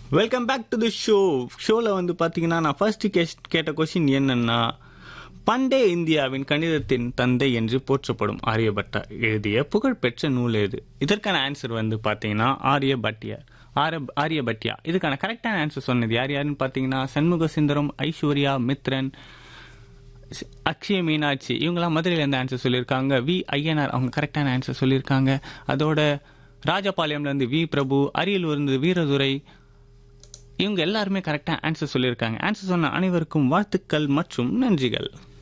welcome back to the show ஷோவில் வந்து பார்த்தீங்கன்னா நான் ஃபர்ஸ்ட் கேட்ட கொஸ்டின் என்னன்னா பண்டைய இந்தியாவின் கணிதத்தின் தந்தை என்று போற்றப்படும் ஆரியபட்டா எழுதிய புகழ்பெற்ற நூல் எது இதற்கான ஆன்சர் வந்து பார்த்தீங்கன்னா ஆரியபட்டியார் ஆர ஆரியபட்டியா இதுக்கான கரெக்டான ஆன்சர் சொன்னது யார் யாருன்னு பார்த்தீங்கன்னா சண்முக சுந்தரம் ஐஸ்வர்யா மித்ரன் ஸ்- அக்ஷய மீனாட்சி இவங்கெல்லாம் மதுரையில இருந்து ஆன்சர் சொல்லியிருக்காங்க வி ஐயனார் அவங்க கரெக்டான ஆன்சர் சொல்லியிருக்காங்க அதோட ராஜபாளையம்ல இருந்து வி பிரபு அரியலூர் இருந்து வீரதுரை இவங்க எல்லாருமே கரெக்டாக ஆன்சர் சொல்லியிருக்காங்க ஆன்சர் சொன்ன அனைவருக்கும் வாழ்த்துக்கள் மற்றும் நன்றிகள்